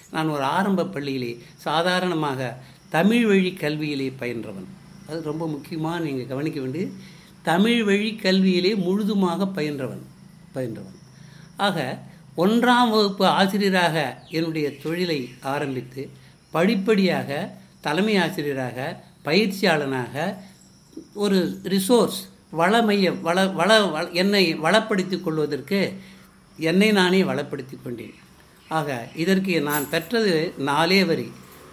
நான் ஒரு ஆரம்ப பள்ளியிலே சாதாரணமாக தமிழ் வழி கல்வியிலே பயின்றவன் அது ரொம்ப முக்கியமாக நீங்கள் கவனிக்க வேண்டியது தமிழ் வழி கல்வியிலே முழுதுமாக பயின்றவன் பயின்றவன் ஆக ஒன்றாம் வகுப்பு ஆசிரியராக என்னுடைய தொழிலை ஆரம்பித்து படிப்படியாக தலைமை ஆசிரியராக பயிற்சியாளனாக ஒரு ரிசோர்ஸ் வள மையம் வள வள வள- என்னை வளப்படுத்திக் கொள்வதற்கு என்னை நானே வளப்படுத்திக் கொண்டேன் ஆக இதற்கு நான் பெற்றது நாலே வரி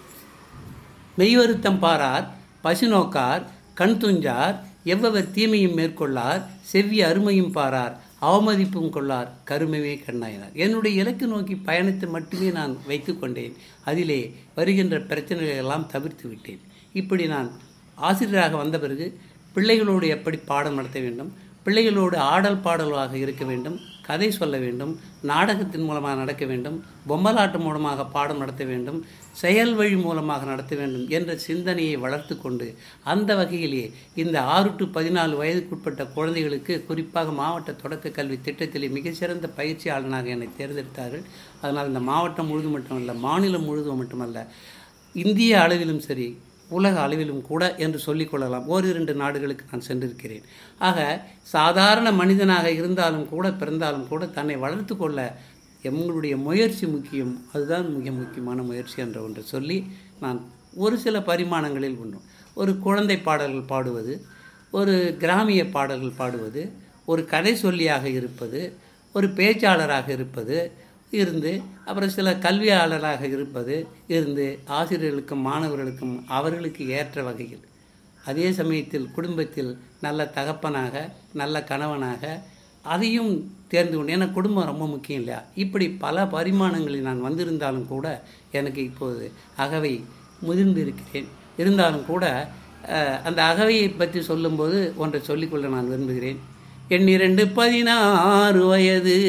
மெய்வருத்தம் பாரார் பசிநோக்கார் கண் துஞ்சார் எவ்வவர் தீமையும் மேற்கொள்ளார் செவ்வி அருமையும் பாரார் அவமதிப்பும் கொள்ளார் கருமையே கண்ணாயினார் என்னுடைய இலக்கு நோக்கி பயணத்தை மட்டுமே நான் வைத்துக்கொண்டேன் அதிலே வருகின்ற பிரச்சனைகளை எல்லாம் தவிர்த்து விட்டேன் இப்படி நான் ஆசிரியராக வந்த பிறகு பிள்ளைகளோடு எப்படி பாடம் நடத்த வேண்டும் பிள்ளைகளோடு ஆடல் பாடலாக இருக்க வேண்டும் கதை சொல்ல வேண்டும் நாடகத்தின் மூலமாக நடக்க வேண்டும் பொம்மலாட்டம் மூலமாக பாடம் நடத்த வேண்டும் செயல் வழி மூலமாக நடத்த வேண்டும் என்ற சிந்தனையை வளர்த்து கொண்டு அந்த வகையிலே இந்த ஆறு டு பதினாலு வயதுக்குட்பட்ட குழந்தைகளுக்கு குறிப்பாக மாவட்ட தொடக்க கல்வி திட்டத்திலே மிகச்சிறந்த பயிற்சியாளனாக என்னை தேர்ந்தெடுத்தார்கள் அதனால் இந்த மாவட்டம் முழுதும் மட்டுமல்ல மாநிலம் முழுதும் மட்டுமல்ல இந்திய அளவிலும் சரி உலக அளவிலும் கூட என்று சொல்லிக்கொள்ளலாம் ஓரிரண்டு நாடுகளுக்கு நான் சென்றிருக்கிறேன் ஆக சாதாரண மனிதனாக இருந்தாலும் கூட பிறந்தாலும் கூட தன்னை வளர்த்து கொள்ள எங்களுடைய முயற்சி முக்கியம் அதுதான் மிக முக்கியமான முயற்சி என்ற ஒன்று சொல்லி நான் ஒரு சில பரிமாணங்களில் ஒன்று ஒரு குழந்தை பாடல்கள் பாடுவது ஒரு கிராமிய பாடல்கள் பாடுவது ஒரு கதை சொல்லியாக இருப்பது ஒரு பேச்சாளராக இருப்பது இருந்து அப்புறம் சில கல்வியாளராக இருப்பது இருந்து ஆசிரியர்களுக்கும் மாணவர்களுக்கும் அவர்களுக்கு ஏற்ற வகையில் அதே சமயத்தில் குடும்பத்தில் நல்ல தகப்பனாக நல்ல கணவனாக அதையும் தேர்ந்து கொண்டு ஏன்னா குடும்பம் ரொம்ப முக்கியம் இல்லையா இப்படி பல பரிமாணங்களில் நான் வந்திருந்தாலும் கூட எனக்கு இப்போது அகவை முதிர்ந்து இருக்கிறேன் இருந்தாலும் கூட அஹ், அந்த அகவையை பற்றி சொல்லும்போது ஒன்றை சொல்லிக்கொள்ள நான் விரும்புகிறேன் எண்ணிரண்டு பதினாறு வயது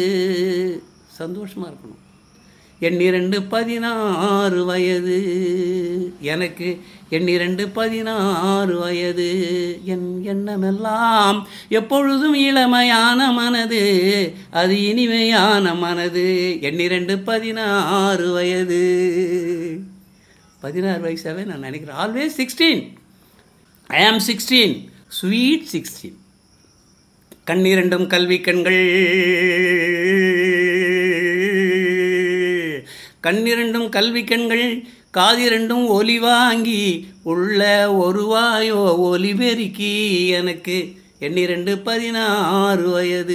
சந்தோஷமாக இருக்கணும் எண்ணிரண்டு பதினாறு வயது எனக்கு எண்ணிரண்டு பதினாறு வயது என் எண்ணமெல்லாம் எப்பொழுதும் இளமையான மனது அது இனிமையான மனது எண்ணிரண்டு பதினாறு வயது பதினாறு வயசாகவே நான் நினைக்கிறேன் ஆல்வேஸ் சிக்ஸ்டீன் ஐ ஆம் சிக்ஸ்டீன் ஸ்வீட் சிக்ஸ்டீன் கண்ணிரண்டும் கல்வி கண்கள் கண்ணிரண்டும் கல்வி கண்கள் காதிரண்டும் ஒலி வாங்கி உள்ள ஒரு வாயோ ஒலி பெருக்கி எனக்கு எண்ணிரண்டு பதினாறு வயது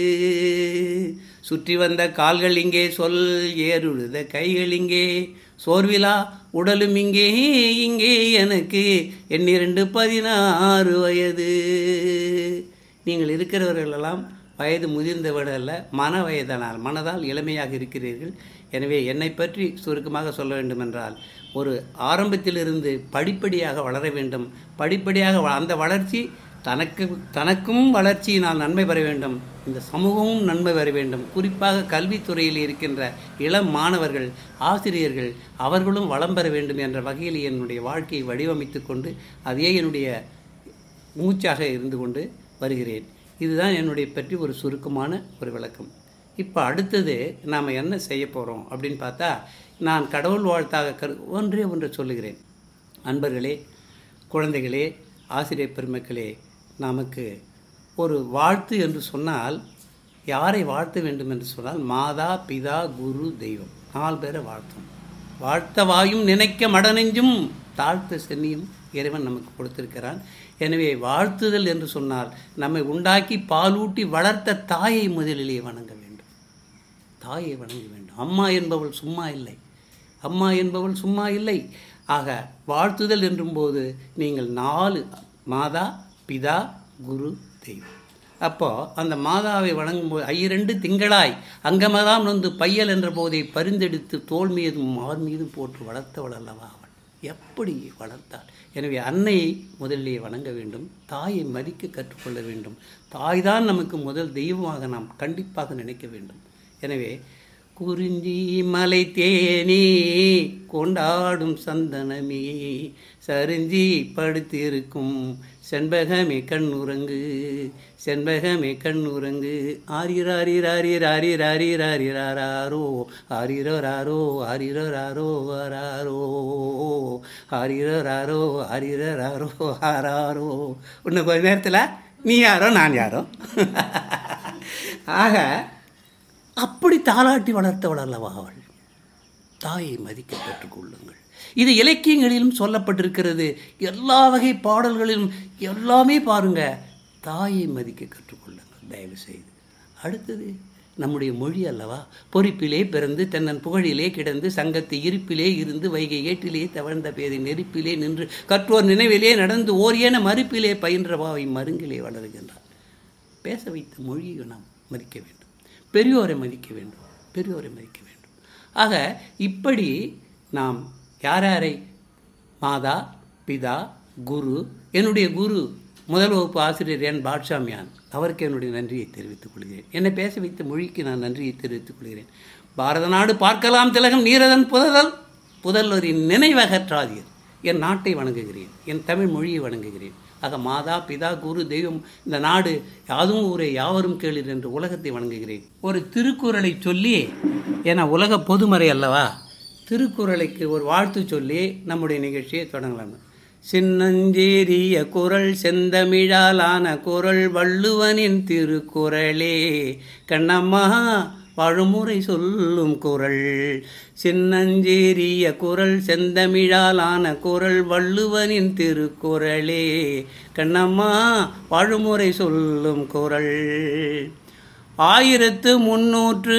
சுற்றி வந்த கால்கள் இங்கே சொல் ஏறுழுத கைகள் இங்கே சோர்விலா உடலும் இங்கே இங்கே எனக்கு எண்ணிரண்டு பதினாறு வயது நீங்கள் இருக்கிறவர்களெல்லாம் வயது முதிர்ந்தவிட அல்ல மன வயதனால் மனதால் இளமையாக இருக்கிறீர்கள் எனவே என்னை பற்றி சுருக்கமாக சொல்ல வேண்டுமென்றால் ஒரு ஆரம்பத்திலிருந்து படிப்படியாக வளர வேண்டும் படிப்படியாக வ- அந்த வளர்ச்சி தனக்கு தனக்கும் வளர்ச்சியினால் நன்மை பெற வேண்டும் இந்த சமூகமும் நன்மை பெற வேண்டும் குறிப்பாக கல்வித்துறையில் இருக்கின்ற இளம் மாணவர்கள் ஆசிரியர்கள் அவர்களும் வளம் பெற வேண்டும் என்ற வகையில் என்னுடைய வாழ்க்கையை வடிவமைத்துக் கொண்டு அதே என்னுடைய மூச்சாக இருந்து கொண்டு வருகிறேன் இதுதான் என்னுடைய பற்றி ஒரு சுருக்கமான ஒரு விளக்கம் இப்போ அடுத்தது நாம் என்ன செய்ய போகிறோம் அப்படின்னு பார்த்தா நான் கடவுள் வாழ்த்தாக கரு ஒன்றே ஒன்று சொல்லுகிறேன் அன்பர்களே குழந்தைகளே ஆசிரியர் பெருமக்களே நமக்கு ஒரு வாழ்த்து என்று சொன்னால் யாரை வாழ்த்த வேண்டும் என்று சொன்னால் மாதா பிதா குரு தெய்வம் நாலு பேரை வாழ்த்தும் வாழ்த்த வாயும் நினைக்க மடநெஞ்சும் தாழ்த்த சென்னியும் இறைவன் நமக்கு கொடுத்திருக்கிறான் எனவே வாழ்த்துதல் என்று சொன்னால் நம்மை உண்டாக்கி பாலூட்டி வளர்த்த தாயை முதலிலே வணங்க வேண்டும் தாயை வணங்க வேண்டும் அம்மா என்பவள் சும்மா இல்லை அம்மா என்பவள் சும்மா இல்லை ஆக வாழ்த்துதல் என்றும்போது நீங்கள் நாலு மாதா பிதா குரு தெய்வம் அப்போ அந்த மாதாவை வணங்கும்போது ஐயிரண்டு திங்களாய் அங்கமதாம் நொந்து பையல் என்ற போதை பரிந்தெடுத்து தோல் மீதும் மார் மீதும் போட்டு வளர்த்தவள் அல்லவா அவள் எப்படி வளர்த்தாள் எனவே அன்னையை முதலிலே வணங்க வேண்டும் தாயை மதிக்க கற்றுக்கொள்ள வேண்டும் தாய்தான் நமக்கு முதல் தெய்வமாக நாம் கண்டிப்பாக நினைக்க வேண்டும் எனவே குறிஞ்சி மலை தேனி கொண்டாடும் சந்தனமே சரிஞ்சி படுத்திருக்கும் செண்பகமே கண்ணுறங்கு செண்பகமே கண்ணுறங்கு ஆரிராரிராரிராரிராரிராரிராரோ ஆரிரராரோ ஆரிரராரோ ஆராரோ ஆரிரராரோ ஆரிரராரோ ஆராரோ இன்னும் கொஞ்ச நேரத்தில் நீ யாரோ நான் யாரோ ஆக அப்படி தாளாட்டி வளர்த்தவள் அல்லவா அவள் தாயை மதிக்க கற்றுக்கொள்ளுங்கள் இது இலக்கியங்களிலும் சொல்லப்பட்டிருக்கிறது எல்லா வகை பாடல்களிலும் எல்லாமே பாருங்க தாயை மதிக்க கற்றுக்கொள்ளுங்கள் தயவு செய்து அடுத்தது நம்முடைய மொழி அல்லவா பொறிப்பிலே பிறந்து தென்னன் புகழிலே கிடந்து சங்கத்து இருப்பிலே இருந்து வைகை ஏட்டிலே தவழ்ந்த பேரை நெருப்பிலே நின்று கற்றோர் நினைவிலே நடந்து ஓரியன மறுப்பிலே பயின்றவாவை மருங்கிலே வளருகின்றார் பேச வைத்த மொழியை நாம் மதிக்க வேண்டும் பெரியோரை மதிக்க வேண்டும் பெரியோரை மதிக்க வேண்டும் ஆக இப்படி நாம் யார் யாரை மாதா பிதா குரு என்னுடைய குரு முதல் வகுப்பு ஆசிரியர் என் பாட்சாமியான் அவருக்கு என்னுடைய நன்றியை தெரிவித்துக் கொள்கிறேன் என்னை பேச வைத்த மொழிக்கு நான் நன்றியை தெரிவித்துக் கொள்கிறேன் பாரத நாடு பார்க்கலாம் திலகம் நீரதன் புததல் புதல்வரின் நினைவகற்றாதீர் என் நாட்டை வணங்குகிறேன் என் தமிழ் மொழியை வணங்குகிறேன் ஆக மாதா பிதா குரு தெய்வம் இந்த நாடு யாதும் ஊரே யாவரும் கேளீர் என்று உலகத்தை வணங்குகிறேன் ஒரு திருக்குறளை சொல்லி ஏன்னா உலக பொதுமறை அல்லவா திருக்குறளைக்கு ஒரு வாழ்த்து சொல்லி நம்முடைய நிகழ்ச்சியை தொடங்கலாம் சின்னஞ்சேரிய குரல் செந்தமிழாலான குரல் வள்ளுவனின் திருக்குறளே கண்ணம்மா பழுமுறை சொல்லும் குரல் சின்னஞ்சேரிய குரல் செந்தமிழாலான குரல் வள்ளுவனின் திருக்குறளே கண்ணம்மா பழுமுறை சொல்லும் குரல் ஆயிரத்து முன்னூற்று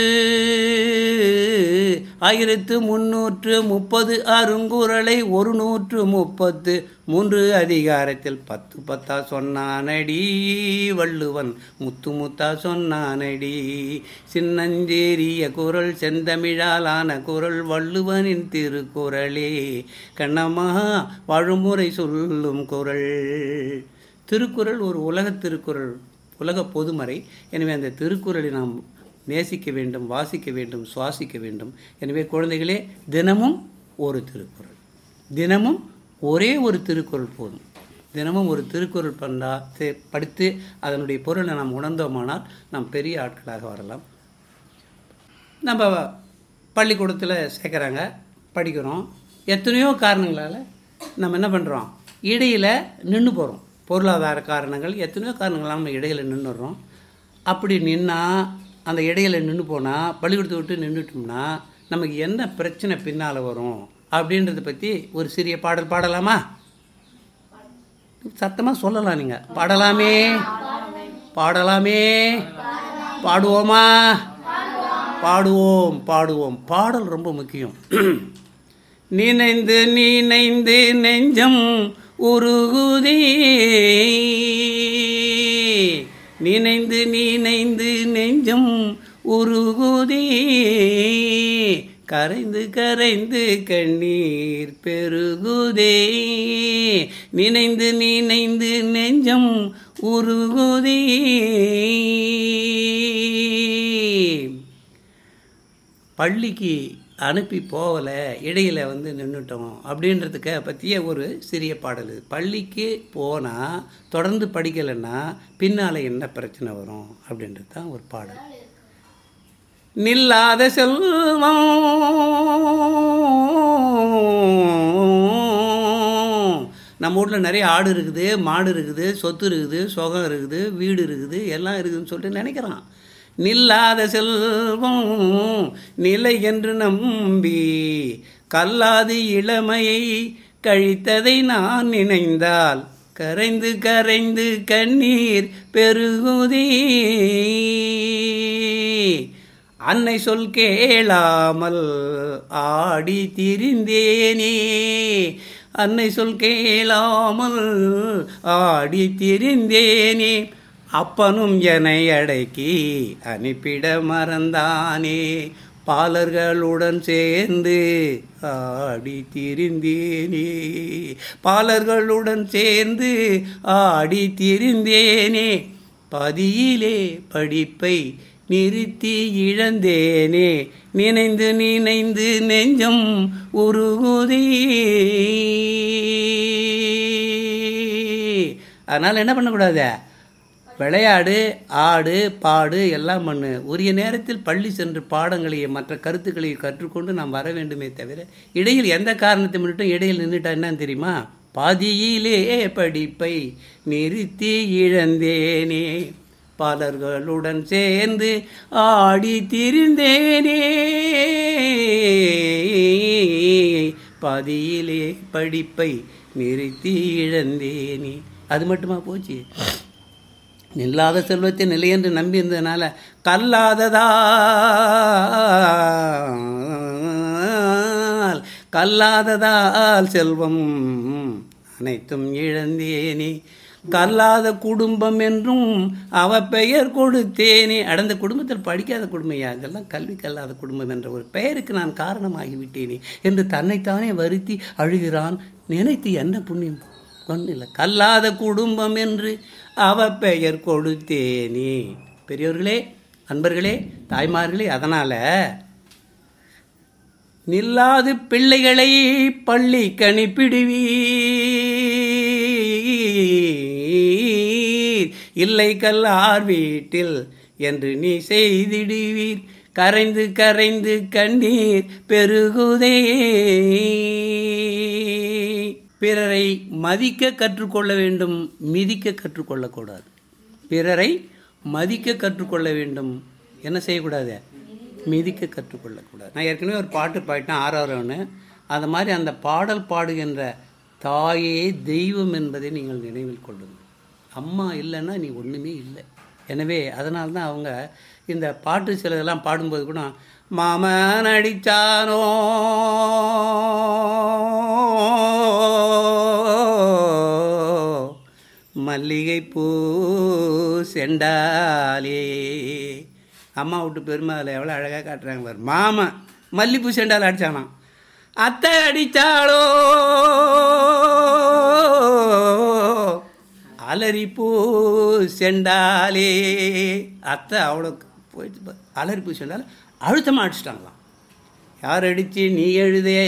ஆயிரத்து முன்னூற்று முப்பது அருங்குறளை ஒரு நூற்று முப்பத்து மூன்று அதிகாரத்தில் பத்து பத்தா சொன்னானடி வள்ளுவன் முத்து முத்தா சொன்னானடி சின்னஞ்சேரிய குரல் செந்தமிழாலான குரல் வள்ளுவனின் திருக்குறளே கண்ணம்மா வழுமுறை சொல்லும் குரல் திருக்குறள் ஒரு உலகத் திருக்குறள் உலக பொதுமறை எனவே அந்த திருக்குறளை நாம் நேசிக்க வேண்டும் வாசிக்க வேண்டும் சுவாசிக்க வேண்டும் எனவே குழந்தைகளே தினமும் ஒரு திருக்குறள் தினமும் ஒரே ஒரு திருக்குறள் போதும் தினமும் ஒரு திருக்குறள் பண்ணா படித்து அதனுடைய பொருளை நாம் உணர்ந்தோமானால் நாம் பெரிய ஆட்களாக வரலாம் நம்ம பள்ளிக்கூடத்தில் சேர்க்குறாங்க படிக்கிறோம் எத்தனையோ காரணங்களால் நம்ம என்ன பண்ணுறோம் இடையில் நின்று போகிறோம் பொருளாதார காரணங்கள் எத்தனையோ காரணங்களால் நம்ம இடையில நின்றுடுறோம் அப்படி நின்னால் அந்த இடையில நின்று போனால் பள்ளிக்கூடத்தை விட்டு நின்றுட்டோம்னா நமக்கு என்ன பிரச்சனை பின்னால் வரும் அப்படின்றத பற்றி ஒரு சிறிய பாடல் பாடலாமா சத்தமாக சொல்லலாம் நீங்கள் பாடலாமே பாடலாமே பாடுவோமா பாடுவோம் பாடுவோம் பாடல் ரொம்ப முக்கியம் நினைந்து நினைந்து நெஞ்சம் உருகுதே நினைந்து நினைந்து நெஞ்சம் உருகுதே கரைந்து கரைந்து கண்ணீர் பெருகுதே நினைந்து நினைந்து நெஞ்சம் உருகுதே பள்ளிக்கு அனுப்பி போகலை இடையில் வந்து நின்றுட்டோம் அப்படின்றதுக்கு பற்றிய ஒரு சிறிய பாடல் இது பள்ளிக்கு போனால் தொடர்ந்து படிக்கலைன்னா பின்னால் என்ன பிரச்சனை வரும் அப்படின்றது தான் ஒரு பாடல் நில்லாத செல்வம் நம்ம வீட்டில் நிறைய ஆடு இருக்குது மாடு இருக்குது சொத்து இருக்குது சுகம் இருக்குது வீடு இருக்குது எல்லாம் இருக்குதுன்னு சொல்லிட்டு நினைக்கிறான் நில்லாத செல்வம் நிலை என்று நம்பி கல்லாது இளமையை கழித்ததை நான் நினைந்தால் கரைந்து கரைந்து கண்ணீர் பெருகுதே அன்னை சொல் கேளாமல் ஆடி திரிந்தேனே அன்னை சொல் கேளாமல் ஆடி திரிந்தேனே அப்பனும் என்னை அடக்கி அனுப்பிட மறந்தானே பாலர்களுடன் சேர்ந்து ஆடி திரிந்தேனே பாலர்களுடன் சேர்ந்து ஆடி திரிந்தேனே பதியிலே படிப்பை நிறுத்தி இழந்தேனே நினைந்து நினைந்து நெஞ்சம் உருகுதே அதனால் என்ன பண்ணக்கூடாது விளையாடு ஆடு பாடு எல்லாம் பண்ணு உரிய நேரத்தில் பள்ளி சென்று பாடங்களையும் மற்ற கருத்துக்களையும் கற்றுக்கொண்டு நாம் வர வேண்டுமே தவிர இடையில் எந்த காரணத்தை முன்னிட்டும் இடையில் நின்றுட்டா என்னன்னு தெரியுமா பாதியிலே படிப்பை நிறுத்தி இழந்தேனே பலர்களுடன் சேர்ந்து ஆடி திரிந்தேனே பாதியிலே படிப்பை நிறுத்தி இழந்தேனே அது மட்டுமா போச்சு நில்லாத செல்வத்தை நிலை என்று நம்பி இருந்ததுனால கல்லாததால் கல்லாததால் செல்வம் அனைத்தும் இழந்தேனே கல்லாத குடும்பம் என்றும் அவ பெயர் கொடுத்தேனே அடந்த குடும்பத்தில் படிக்காத குடும்பையா இதெல்லாம் கல்வி கல்லாத குடும்பம் என்ற ஒரு பெயருக்கு நான் காரணமாகிவிட்டேனே என்று தன்னைத்தானே வருத்தி அழுகிறான் நினைத்து என்ன புண்ணியம் ஒன்றும் இல்லை கல்லாத குடும்பம் என்று அவ பெயர் கொடுத்தேனே பெரியோர்களே அன்பர்களே தாய்மார்களே அதனால் நில்லாது பிள்ளைகளை பள்ளி கணிப்பிடுவீர் இல்லை கல்லார் வீட்டில் என்று நீ செய்திடுவீர் கரைந்து கரைந்து கண்ணீர் பெருகுதே பிறரை மதிக்க கற்றுக்கொள்ள வேண்டும் மிதிக்க கற்றுக்கொள்ளக்கூடாது பிறரை மதிக்க கற்றுக்கொள்ள வேண்டும் என்ன செய்யக்கூடாது மிதிக்க கற்றுக்கொள்ளக்கூடாது நான் ஏற்கனவே ஒரு பாட்டு பாடிட்டேன் ஆறாவதுன்னு அந்த மாதிரி அந்த பாடல் பாடுகின்ற தாயே தெய்வம் என்பதை நீங்கள் நினைவில் கொள்ளுங்கள் அம்மா இல்லைன்னா நீ ஒன்றுமே இல்லை எனவே அதனால தான் அவங்க இந்த பாட்டு சிலதெல்லாம் பாடும்போது கூட மாமன் அடித்தானோ மல்லிகை பூ செண்டாலே அம்மா விட்டு பெருமை அதில் எவ்வளோ அழகாக காட்டுறாங்க பாரு மாமன் மல்லிப்பூ செண்டால் அடித்தானாம் அத்தை அடித்தாளோ அலரிப்பூ செண்டாலே அத்தை அவ்வளோ போயிட்டு அலரிப்பூ செண்டால் அழுத்தமாக அடிச்சிட்டாங்களாம் யார் அடித்து நீ எழுதே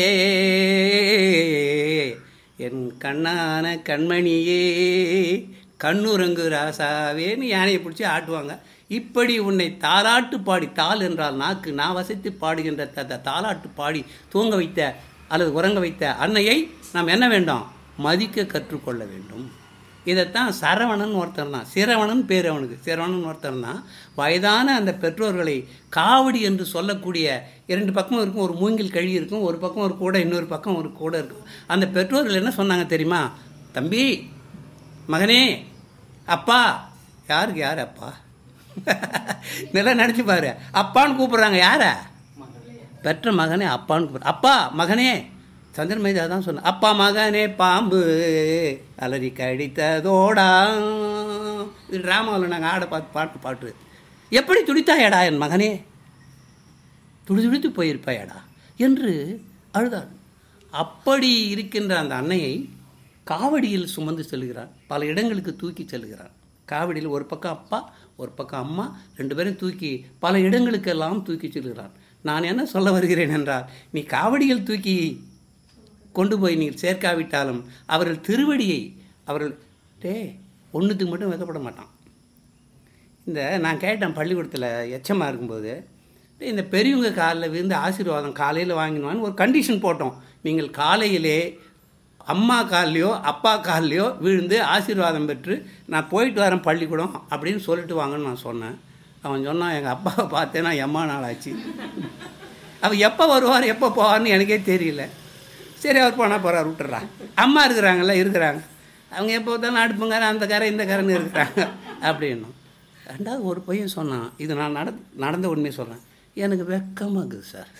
என் கண்ணான கண்மணியே கண்ணுரங்கு ராசாவேன்னு யானையை பிடிச்சி ஆட்டுவாங்க இப்படி உன்னை தாலாட்டு பாடி தாள் என்றால் நாக்கு நான் வசைத்து பாடுகின்ற த தாலாட்டு பாடி தூங்க வைத்த அல்லது உறங்க வைத்த அன்னையை நாம் என்ன வேண்டும் மதிக்க கற்றுக்கொள்ள வேண்டும் இதைத்தான் சரவணன் ஒருத்தர் தான் சிரவணன் பேர் அவனுக்கு சிரவணன் ஒருத்தர் தான் வயதான அந்த பெற்றோர்களை காவடி என்று சொல்லக்கூடிய இரண்டு பக்கம் இருக்கும் ஒரு மூங்கில் கழி இருக்கும் ஒரு பக்கம் ஒரு கூடை இன்னொரு பக்கம் ஒரு கூடை இருக்கும் அந்த பெற்றோர்கள் என்ன சொன்னாங்க தெரியுமா தம்பி மகனே அப்பா யாருக்கு யார் அப்பா நல்லா நினச்சி பாரு அப்பான்னு கூப்பிட்றாங்க யார பெற்ற மகனே அப்பான்னு கூப்பிட்ற அப்பா மகனே சந்திரமேஜா தான் சொன்ன அப்பா மகனே பாம்பு அலறி கடித்ததோடா இது ட்ராமாவில் நாங்கள் ஆட பார்த்து பாட்டு பாட்டு எப்படி துடித்தாயடா என் மகனே துடி துடித்து போயிருப்பாயடா என்று அழுதாள் அப்படி இருக்கின்ற அந்த அன்னையை காவடியில் சுமந்து செல்கிறார் பல இடங்களுக்கு தூக்கி செல்கிறார் காவடியில் ஒரு பக்கம் அப்பா ஒரு பக்கம் அம்மா ரெண்டு பேரும் தூக்கி பல இடங்களுக்கெல்லாம் தூக்கி செல்கிறார் நான் என்ன சொல்ல வருகிறேன் என்றால் நீ காவடியில் தூக்கி கொண்டு போய் நீர் சேர்க்காவிட்டாலும் அவர்கள் திருவடியை அவர்கள் டே ஒன்றுத்துக்கு மட்டும் வைக்கப்பட மாட்டான் இந்த நான் கேட்டேன் பள்ளிக்கூடத்தில் எச்சமாக இருக்கும்போது இந்த பெரியவங்க காலில் விழுந்து ஆசீர்வாதம் காலையில் வாங்கினோன்னு ஒரு கண்டிஷன் போட்டோம் நீங்கள் காலையிலே அம்மா கால்லையோ அப்பா கால்லையோ விழுந்து ஆசீர்வாதம் பெற்று நான் போயிட்டு வரேன் பள்ளிக்கூடம் அப்படின்னு சொல்லிட்டு வாங்கன்னு நான் சொன்னேன் அவன் சொன்னான் எங்கள் அப்பாவை பார்த்தேன்னா எம்மா நாள் ஆச்சு அவன் எப்போ வருவார் எப்போ போவார்னு எனக்கே தெரியல சரி அவர் போனால் போகிறார் விட்டுறா அம்மா இருக்கிறாங்கல்ல இருக்கிறாங்க அவங்க எப்போ தான் அடுப்புங்கார அந்த காரை இந்த காரன்னு இருக்கிறாங்க அப்படின்னும் ரெண்டாவது ஒரு பையன் சொன்னான் இது நான் நட நடந்த உண்மையை சொல்கிறேன் எனக்கு வெக்கமாக இருக்குது சார்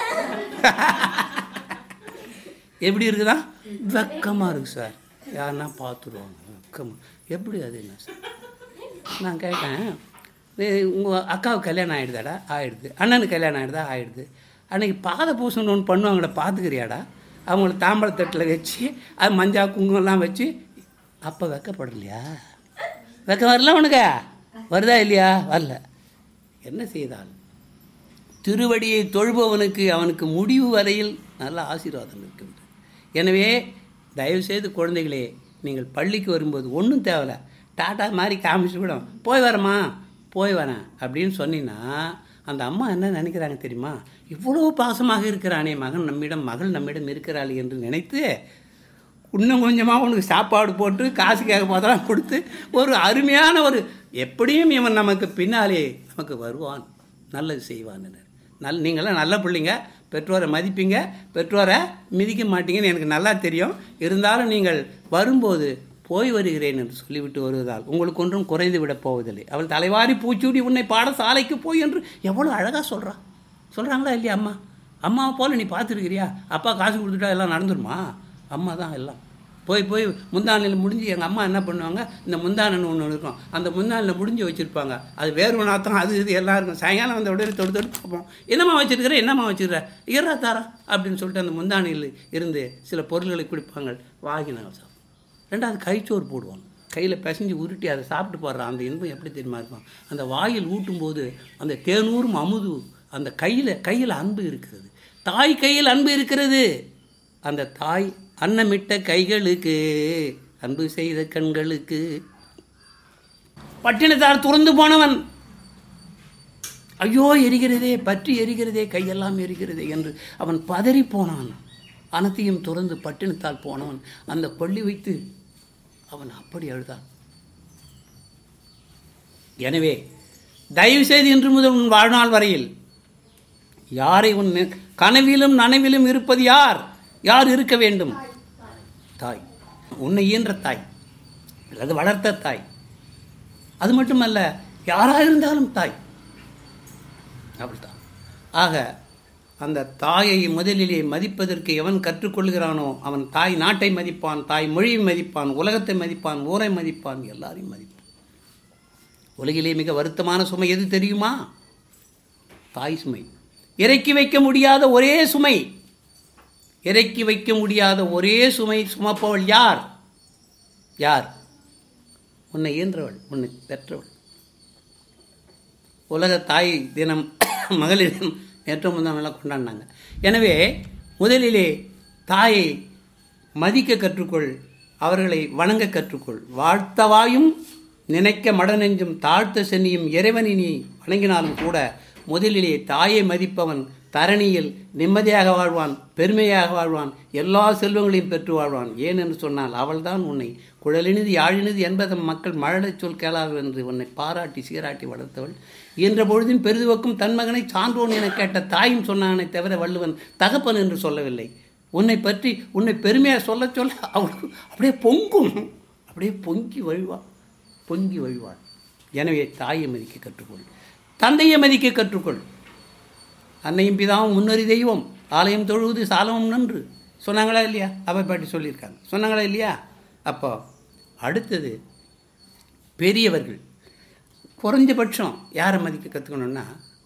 எப்படி இருக்குதா வெக்கமாக இருக்குது சார் யாருன்னா பார்த்துருவாங்க வெக்கமாக எப்படி அது என்ன சார் நான் கேட்டேன் உங்கள் அக்காவுக்கு கல்யாணம் ஆகிடுதாடா ஆகிடுது அண்ணனுக்கு கல்யாணம் ஆகிடுதா ஆகிடுது அன்றைக்கி பாதை பூசணும் ஒன்று பண்ணுவாங்கடா பார்த்துக்கிறியாடா அவங்கள தாம்பழத்தட்டில் வச்சு அது மஞ்சா குங்குமம்லாம் வச்சு அப்போ வெக்கப்படலையா வெக்க வரல உனக்கு வருதா இல்லையா வரல என்ன செய்தால் திருவடியை தொழுபவனுக்கு அவனுக்கு முடிவு வரையில் நல்ல ஆசீர்வாதம் இருக்கின்றது எனவே தயவுசெய்து குழந்தைகளே நீங்கள் பள்ளிக்கு வரும்போது ஒன்றும் தேவையில்ல டாட்டா மாதிரி காமிச்சு கூட போய் வரமா போய் வரேன் அப்படின்னு சொன்னீங்கன்னா அந்த அம்மா என்ன நினைக்கிறாங்க தெரியுமா இவ்வளோ பாசமாக இருக்கிறானே மகன் நம்மிடம் மகள் நம்மிடம் இருக்கிறாள் என்று நினைத்து இன்னும் கொஞ்சமாக உனக்கு சாப்பாடு போட்டு காசு கேட்க போதெல்லாம் கொடுத்து ஒரு அருமையான ஒரு எப்படியும் இவன் நமக்கு பின்னாலே நமக்கு வருவான் நல்லது செய்வான் நல் நீங்களாம் நல்ல பிள்ளைங்க பெற்றோரை மதிப்பீங்க பெற்றோரை மிதிக்க மாட்டீங்கன்னு எனக்கு நல்லா தெரியும் இருந்தாலும் நீங்கள் வரும்போது போய் வருகிறேன் என்று சொல்லிவிட்டு வருவதால் உங்களுக்கு ஒன்றும் குறைந்து விடப் போவதில்லை அவள் தலைவாரி பூச்சூடி உன்னை பாடசாலைக்கு போய் என்று எவ்வளோ அழகாக சொல்கிறா சொல்கிறாங்களா இல்லையா அம்மா அம்மாவை போல் நீ பார்த்துருக்கிறியா அப்பா காசு கொடுத்துட்டா எல்லாம் நடந்துருமா அம்மா தான் எல்லாம் போய் போய் முந்தானில் முடிஞ்சு எங்கள் அம்மா என்ன பண்ணுவாங்க இந்த முந்தானன்னு ஒன்று இருக்கும் அந்த முந்தானில் முடிஞ்சு வச்சுருப்பாங்க அது வேறு நாத்தம் அது இது எல்லாம் இருக்கும் சாயங்காலம் அந்த உடனே தொடு தொடு பார்ப்போம் என்னம்மா வச்சுருக்கிற என்னம்மா வச்சுருக்கிற ஈரா தாரா அப்படின்னு சொல்லிட்டு அந்த முந்தானியில் இருந்து சில பொருள்களை குடிப்பாங்க வாங்கினாங்க சார் ரெண்டாவது கைச்சோறு போடுவாங்க கையில் பிசைஞ்சு உருட்டி அதை சாப்பிட்டு போடுற அந்த இன்பம் எப்படி தெரியுமா இருக்கும் அந்த வாயில் ஊட்டும்போது அந்த தேனூரும் அமுது அந்த கையில் கையில் அன்பு இருக்கிறது தாய் கையில் அன்பு இருக்கிறது அந்த தாய் அன்னமிட்ட கைகளுக்கு அன்பு செய்த கண்களுக்கு பட்டினத்தார் துறந்து போனவன் ஐயோ எரிகிறதே பற்றி எரிகிறதே கையெல்லாம் எரிகிறதே என்று அவன் பதறி போனான் அனத்தையும் துறந்து பட்டினத்தால் போனவன் அந்த கொள்ளி வைத்து அவன் அப்படி அழுதான் எனவே தயவு செய்து இன்று முதல் உன் வாழ்நாள் வரையில் யாரை உன் நெ- கனவிலும் நனவிலும் இருப்பது யார் யார் இருக்க வேண்டும் தாய் உன்னை ஈன்ற தாய் அல்லது வளர்த்த தாய் அது மட்டுமல்ல யாராக இருந்தாலும் தாய் அப்படித்தான் ஆக அந்த தாயை முதலிலே மதிப்பதற்கு எவன் கற்றுக்கொள்கிறானோ அவன் தாய் நாட்டை மதிப்பான் தாய் மொழியை மதிப்பான் உலகத்தை மதிப்பான் ஊரை மதிப்பான் எல்லாரையும் மதிப்பான் உலகிலே மிக வருத்தமான சுமை எது தெரியுமா தாய் சுமை இறக்கி வைக்க முடியாத ஒரே சுமை இறக்கி வைக்க முடியாத ஒரே சுமை சுமப்பவள் யார் யார் உன்னை ஈன்றவள் உன்னை பெற்றவள் உலக தாய் தினம் மகளிர் தினம் நேற்று முந்தாமெல்லாம் கொண்டாடினாங்க எனவே முதலிலே தாயை மதிக்க கற்றுக்கொள் அவர்களை வணங்க கற்றுக்கொள் வாழ்த்தவாயும் நினைக்க மடநெஞ்சும் தாழ்த்த சென்னியும் இறைவனை நீ வணங்கினாலும் கூட முதலிலே தாயை மதிப்பவன் தரணியில் நிம்மதியாக வாழ்வான் பெருமையாக வாழ்வான் எல்லா செல்வங்களையும் பெற்று வாழ்வான் ஏன் என்று சொன்னால் அவள்தான் உன்னை குழலினிது யாழினிது என்பதை மக்கள் மழலைச் சொல் கேளாது என்று உன்னை பாராட்டி சீராட்டி வளர்த்தவள் என்ற பொழுதும் பெரிதுவக்கும் தன் மகனை சான்றோன் என கேட்ட தாயும் சொன்னானே தவிர வள்ளுவன் தகப்பன் என்று சொல்லவில்லை உன்னை பற்றி உன்னை பெருமையாக சொல்ல சொல்ல அவளுக்கு அப்படியே பொங்கும் அப்படியே பொங்கி வழிவாள் பொங்கி வழிவாள் எனவே தாயை மதிக்க கற்றுக்கொள் தந்தையை மதிக்க கற்றுக்கொள் அன்னையும் பிதாவும் முன்னறி தெய்வம் ஆலயம் தொழுவது சாலமும் நன்று சொன்னாங்களா இல்லையா அவை பாட்டி சொல்லியிருக்காங்க சொன்னாங்களா இல்லையா அப்போ அடுத்தது பெரியவர்கள் குறைஞ்சபட்சம் யாரை மதிக்க கற்றுக்கணுன்னா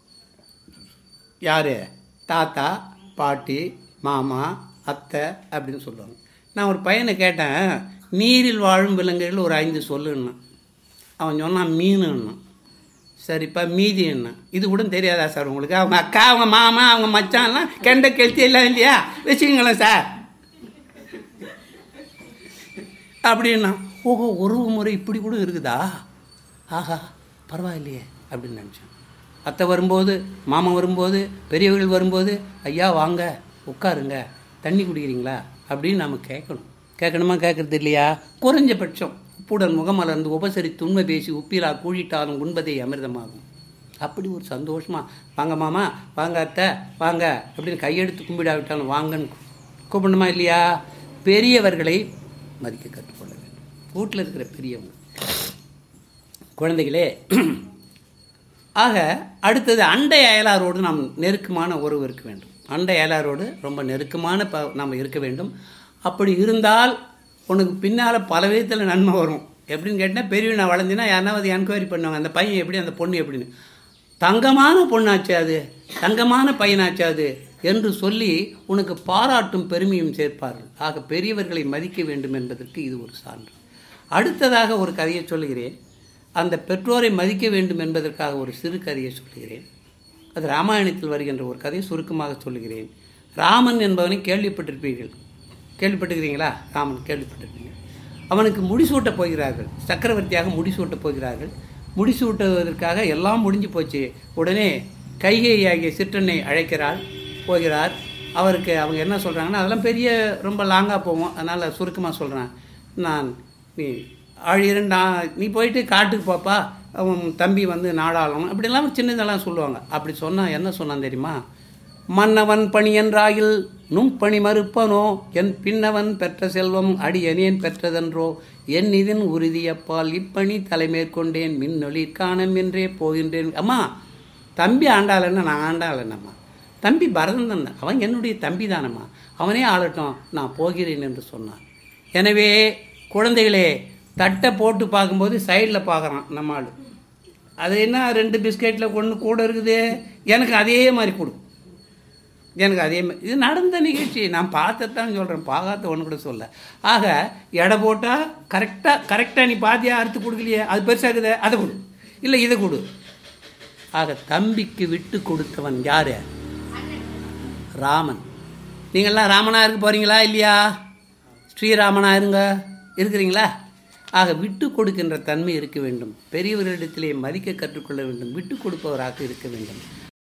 யார் தாத்தா பாட்டி மாமா அத்தை அப்படின்னு சொல்லுவாங்க நான் ஒரு பையனை கேட்டேன் நீரில் வாழும் விலங்குகள் ஒரு ஐந்து சொல்லுன்னா அவன் சொன்னான் மீனுன்னா சரிப்பா மீதி என்ன இது கூட தெரியாதா சார் உங்களுக்கு அவங்க அக்கா அவங்க மாமா அவங்க மச்சான்லாம் கெண்ட கெளுத்தி எல்லாம் இல்லையா வச்சுக்கங்களேன் சார் அப்படின்னா ஓஹோ உறவு முறை இப்படி கூட இருக்குதா ஆஹா பரவாயில்லையே அப்படின்னு நினச்சேன் அத்தை வரும்போது மாமா வரும்போது பெரியவர்கள் வரும்போது ஐயா வாங்க உட்காருங்க தண்ணி குடிக்கிறீங்களா அப்படின்னு நம்ம கேட்கணும் கேட்கணுமா கேட்கறது இல்லையா குறைஞ்சபட்சம் உப்புடன் முகமலர்ந்து உபசரித்து உண்மை பேசி உப்பிலா கூழிட்டாலும் உண்பதே அமிர்தமாகும் அப்படி ஒரு சந்தோஷமா வாங்க மாமா வாங்க அத்தை வாங்க அப்படின்னு கையெடுத்து கும்பிடாவிட்டாலும் வாங்கன்னு கூப்பிடணுமா இல்லையா பெரியவர்களை மதிக்க கற்றுக்கொள்ள வேண்டும் வீட்டில் இருக்கிற பெரியவங்க குழந்தைகளே ஆக அடுத்தது அண்டை அயலாரோடு நாம் நெருக்கமான உறவு இருக்க வேண்டும் அண்டை அயலாரோடு ரொம்ப நெருக்கமான ப நாம் இருக்க வேண்டும் அப்படி இருந்தால் உனக்கு பின்னால் பல விதத்தில் நன்மை வரும் எப்படின்னு கேட்டால் பெரியவன் நான் வளர்ந்தினா யாராவது என்கொயரி பண்ணுவாங்க அந்த பையன் எப்படி அந்த பொண்ணு எப்படின்னு தங்கமான பொண்ணாச்சு அது தங்கமான பையனாச்சு அது என்று சொல்லி உனக்கு பாராட்டும் பெருமையும் சேர்ப்பார்கள் ஆக பெரியவர்களை மதிக்க வேண்டும் என்பதற்கு இது ஒரு சான்று அடுத்ததாக ஒரு கதையை சொல்லுகிறேன் அந்த பெற்றோரை மதிக்க வேண்டும் என்பதற்காக ஒரு சிறு கதையை சொல்கிறேன் அது ராமாயணத்தில் வருகின்ற ஒரு கதையை சுருக்கமாக சொல்லுகிறேன் ராமன் என்பவனை கேள்விப்பட்டிருப்பீர்கள் கேள்விப்பட்டிருக்கிறீங்களா ராமன் கேள்விப்பட்டிருப்பீங்க அவனுக்கு முடிசூட்டப் போகிறார்கள் சக்கரவர்த்தியாக முடிசூட்டப் போகிறார்கள் முடிசூட்டுவதற்காக எல்லாம் முடிஞ்சு போச்சு உடனே கைகை ஆகிய சிற்றனை அழைக்கிறாள் போகிறார் அவருக்கு அவங்க என்ன சொல்கிறாங்கன்னா அதெல்லாம் பெரிய ரொம்ப லாங்காக போவோம் அதனால் சுருக்கமாக சொல்கிறேன் நான் நீ ஆழிரண்டா நீ போயிட்டு காட்டுக்கு போப்பா அவன் தம்பி வந்து நாடாளணும் அப்படிலாம் சின்னதெல்லாம் சொல்லுவாங்க அப்படி சொன்னால் என்ன சொன்னான் தெரியுமா மன்னவன் பணி என்றாயில் நும் பணி மறுப்பனோ என் பின்னவன் பெற்ற செல்வம் அடியனேன் பெற்றதென்றோ என் இதன் உறுதியப்பால் இப்பணி தலைமேற்கொண்டேன் மின்னொளி காணம் என்றே போகின்றேன் அம்மா தம்பி ஆண்டாளன்னு நான் ஆண்டாளன்னம்மா தம்பி பரதன் தான் அவன் என்னுடைய தம்பி தானம்மா அவனே ஆளட்டும் நான் போகிறேன் என்று சொன்னான் எனவே குழந்தைகளே தட்டை போட்டு பார்க்கும்போது சைடில் பார்க்குறான் நம்ம ஆள் அது என்ன ரெண்டு பிஸ்கெட்டில் ஒன்று கூட இருக்குது எனக்கு அதே மாதிரி கொடு எனக்கு அதே மாதிரி இது நடந்த நிகழ்ச்சி நான் பார்த்ததான் சொல்கிறேன் பார்க்காத ஒன்று கூட சொல்ல ஆக எடை போட்டால் கரெக்டாக கரெக்டாக நீ பாத்தியா அறுத்து கொடுக்கலையே அது பெருசாக இருக்குதே அதை கொடு இல்லை இதை கொடு ஆக தம்பிக்கு விட்டு கொடுத்தவன் யார் ராமன் நீங்கள்லாம் ராமனாக இருக்க போகிறீங்களா இல்லையா ஸ்ரீராமனாக இருங்க இருக்கிறீங்களா ஆக விட்டு கொடுக்கின்ற தன்மை இருக்க வேண்டும் பெரியவர்களிடத்திலே மதிக்க கற்றுக்கொள்ள வேண்டும் விட்டு கொடுப்பவராக இருக்க வேண்டும்